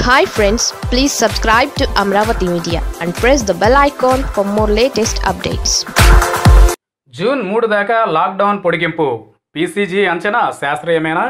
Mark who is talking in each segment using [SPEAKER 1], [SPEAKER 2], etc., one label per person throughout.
[SPEAKER 1] hi friends please subscribe to Amaravati media and press the bell icon for more latest updates
[SPEAKER 2] June మూడు దాకా lockdown పొడిగింపు పీసీజీ అంచనా శాస్త్రీయమేనా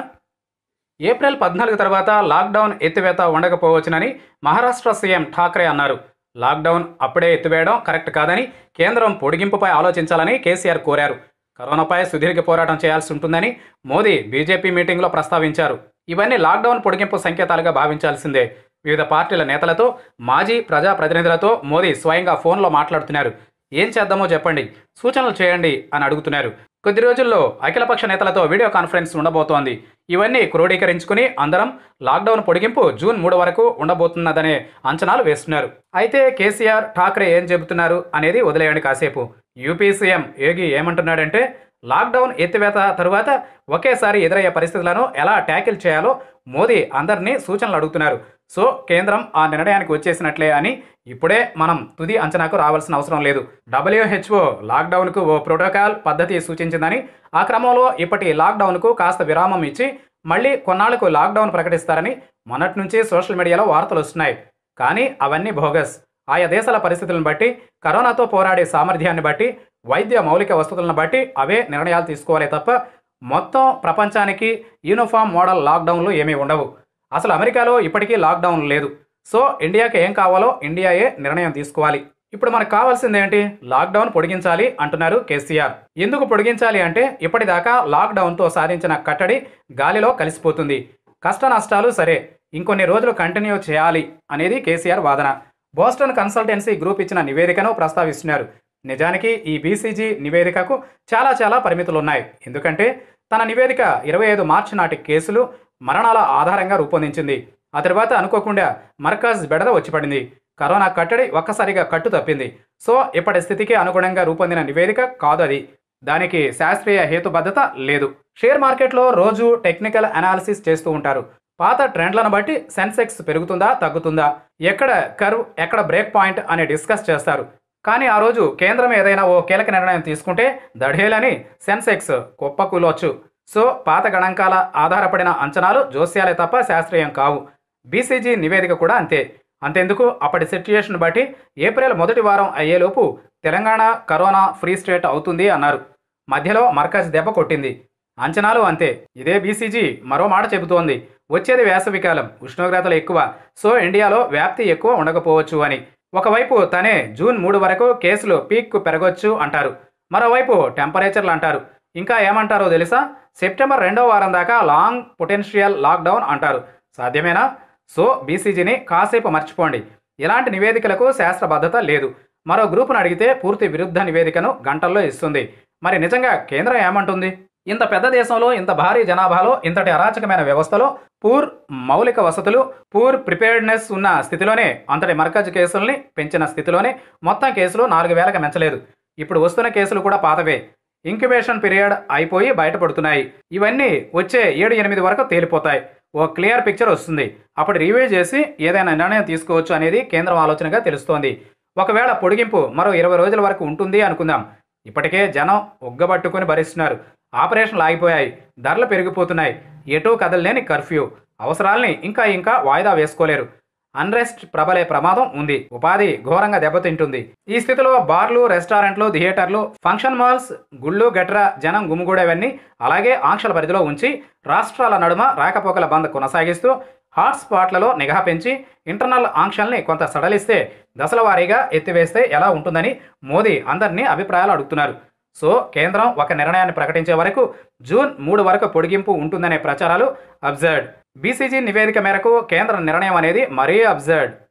[SPEAKER 2] April పద్నాలుగు తర్వాత లాక్డౌన్ ఎత్తివేత ఉండకపోవచ్చునని మహారాష్ట్ర సీఎం ఠాక్రే అన్నారు లాక్డౌన్ అప్పుడే ఎత్తివేయడం కరెక్ట్ కాదని కేంద్రం పొడిగింపుపై ఆలోచించాలని కేసీఆర్ కోరారు కరోనాపై సుదీర్ఘ పోరాటం చేయాల్సి ఉంటుందని మోదీ బీజేపీ మీటింగ్లో ప్రస్తావించారు ఇవన్నీ లాక్డౌన్ పొడిగింపు సంకేతాలుగా భావించాల్సిందే వివిధ పార్టీల నేతలతో మాజీ ప్రజాప్రతినిధులతో మోదీ స్వయంగా ఫోన్లో మాట్లాడుతున్నారు ఏం చేద్దామో చెప్పండి సూచనలు చేయండి అని అడుగుతున్నారు కొద్ది రోజుల్లో అఖిలపక్ష నేతలతో వీడియో కాన్ఫరెన్స్ ఉండబోతోంది ఇవన్నీ క్రోడీకరించుకుని అందరం లాక్డౌన్ పొడిగింపు జూన్ మూడు వరకు ఉండబోతున్నదనే అంచనాలు వేస్తున్నారు అయితే కేసీఆర్ ఠాక్రే ఏం చెబుతున్నారు అనేది వదిలేయండి కాసేపు యూపీ సీఎం యోగి ఏమంటున్నాడంటే లాక్డౌన్ ఎత్తివేత తరువాత ఒకేసారి ఎదురయ్యే పరిస్థితులను ఎలా ట్యాకిల్ చేయాలో మోదీ అందరినీ సూచనలు అడుగుతున్నారు సో కేంద్రం ఆ నిర్ణయానికి వచ్చేసినట్లే అని ఇప్పుడే మనం తుది అంచనాకు రావాల్సిన అవసరం లేదు డబ్ల్యూహెచ్ఓ లాక్డౌన్కు ఓ ప్రోటోకాల్ పద్ధతి సూచించిందని ఆ క్రమంలో ఇప్పటి లాక్డౌన్కు కాస్త విరామం ఇచ్చి మళ్ళీ కొన్నాళ్లకు లాక్డౌన్ ప్రకటిస్తారని మొన్నటి నుంచి సోషల్ మీడియాలో వార్తలు వస్తున్నాయి కానీ అవన్నీ భోగస్ ఆయా దేశాల పరిస్థితులను బట్టి కరోనాతో పోరాడే సామర్థ్యాన్ని బట్టి వైద్య మౌలిక వసతులను బట్టి అవే నిర్ణయాలు తీసుకోవాలి తప్ప మొత్తం ప్రపంచానికి యూనిఫామ్ మోడల్ లాక్డౌన్లు ఏమీ ఉండవు అసలు అమెరికాలో ఇప్పటికీ లాక్డౌన్ లేదు సో ఇండియాకి ఏం కావాలో ఇండియాయే నిర్ణయం తీసుకోవాలి ఇప్పుడు మనకు కావాల్సింది ఏంటి లాక్డౌన్ పొడిగించాలి అంటున్నారు కేసీఆర్ ఎందుకు పొడిగించాలి అంటే ఇప్పటిదాకా లాక్డౌన్తో సాధించిన కట్టడి గాలిలో కలిసిపోతుంది కష్ట నష్టాలు సరే ఇంకొన్ని రోజులు కంటిన్యూ చేయాలి అనేది కేసీఆర్ వాదన బోస్టన్ కన్సల్టెన్సీ గ్రూప్ ఇచ్చిన నివేదికను ప్రస్తావిస్తున్నారు నిజానికి ఈ బీసీజీ నివేదికకు చాలా చాలా పరిమితులు ఉన్నాయి ఎందుకంటే తన నివేదిక ఇరవై ఐదు మార్చి నాటి కేసులు మరణాల ఆధారంగా రూపొందించింది ఆ తర్వాత అనుకోకుండా మర్కజ్ బెడద వచ్చిపడింది కరోనా కట్టడి ఒక్కసారిగా కట్టు తప్పింది సో ఇప్పటి స్థితికి అనుగుణంగా రూపొందిన నివేదిక కాదు అది దానికి శాస్త్రీయ హేతుబద్ధత లేదు షేర్ మార్కెట్లో రోజు టెక్నికల్ అనాలిసిస్ చేస్తూ ఉంటారు పాత ట్రెండ్లను బట్టి సెన్సెక్స్ పెరుగుతుందా తగ్గుతుందా ఎక్కడ కర్వ్ ఎక్కడ బ్రేక్ పాయింట్ అని డిస్కస్ చేస్తారు కానీ ఆ రోజు కేంద్రం ఏదైనా ఓ కీలక నిర్ణయం తీసుకుంటే దఢేలని సెన్సెక్స్ కుప్పకూలొచ్చు సో పాత గణాంకాల ఆధారపడిన అంచనాలు జోస్యాలే తప్ప శాస్త్రీయం కావు బీసీజీ నివేదిక కూడా అంతే అంతెందుకు అప్పటి సిట్యుయేషన్ బట్టి ఏప్రిల్ మొదటి వారం అయ్యేలోపు తెలంగాణ కరోనా ఫ్రీ స్టేట్ అవుతుంది అన్నారు మధ్యలో మర్కజ్ దెబ్బ కొట్టింది అంచనాలు అంతే ఇదే బీసీజీ మరో మాట చెబుతోంది వచ్చేది వేసవికాలం ఉష్ణోగ్రతలు ఎక్కువ సో ఇండియాలో వ్యాప్తి ఎక్కువ ఉండకపోవచ్చు అని ఒకవైపు తనే జూన్ మూడు వరకు కేసులు పీక్ పెరగొచ్చు అంటారు మరోవైపు టెంపరేచర్లు అంటారు ఇంకా ఏమంటారో తెలుసా సెప్టెంబర్ రెండో వారం దాకా లాంగ్ పొటెన్షియల్ లాక్డౌన్ అంటారు సాధ్యమేనా సో బీసీజీని కాసేపు మర్చిపోండి ఇలాంటి నివేదికలకు శాస్త్రబద్ధత లేదు మరో గ్రూపును అడిగితే పూర్తి విరుద్ధ నివేదికను గంటల్లో ఇస్తుంది మరి నిజంగా కేంద్రం ఏమంటుంది ఇంత పెద్ద దేశంలో ఇంత భారీ జనాభాలో ఇంతటి అరాచకమైన వ్యవస్థలో పూర్ మౌలిక వసతులు పూర్ ప్రిపేర్డ్నెస్ ఉన్న స్థితిలోనే అంతటి మర్కజ్ కేసుల్ని పెంచిన స్థితిలోనే మొత్తం కేసులు నాలుగు వేలకు మించలేదు ఇప్పుడు వస్తున్న కేసులు కూడా పాతవే ఇంక్యుబేషన్ పీరియడ్ అయిపోయి బయటపడుతున్నాయి ఇవన్నీ వచ్చే ఏడు ఎనిమిది వరకు తేలిపోతాయి ఓ క్లియర్ పిక్చర్ వస్తుంది అప్పుడు రివ్యూ చేసి ఏదైనా నిర్ణయం తీసుకోవచ్చు అనేది కేంద్రం ఆలోచనగా తెలుస్తోంది ఒకవేళ పొడిగింపు మరో ఇరవై రోజుల వరకు ఉంటుంది అనుకుందాం ఇప్పటికే జనం ఉగ్గబట్టుకుని భరిస్తున్నారు ఆపరేషన్లు ఆగిపోయాయి ధరలు పెరిగిపోతున్నాయి ఎటూ కదలలేని కర్ఫ్యూ అవసరాల్ని ఇంకా ఇంకా వాయిదా వేసుకోలేరు అన్రెస్ట్ ప్రబలే ప్రమాదం ఉంది ఉపాధి ఘోరంగా దెబ్బతింటుంది ఈ స్థితిలో బార్లు రెస్టారెంట్లు థియేటర్లు ఫంక్షన్ మాల్స్ గుళ్ళు గట్రా జనం గుమిగూడేవన్నీ అలాగే ఆంక్షల పరిధిలో ఉంచి రాష్ట్రాల నడుమ రాకపోకల బంద్ కొనసాగిస్తూ హాట్స్పాట్లలో నిఘా పెంచి ఇంటర్నల్ ఆంక్షల్ని కొంత సడలిస్తే దశల వారీగా ఎత్తివేస్తే ఎలా ఉంటుందని మోదీ అందరినీ అభిప్రాయాలు అడుగుతున్నారు సో కేంద్రం ఒక నిర్ణయాన్ని ప్రకటించే వరకు జూన్ మూడు వరకు పొడిగింపు ఉంటుందనే ప్రచారాలు అబ్జర్డ్ బీసీజీ నివేదిక మేరకు కేంద్ర నిర్ణయం అనేది మరీ అబ్జర్డ్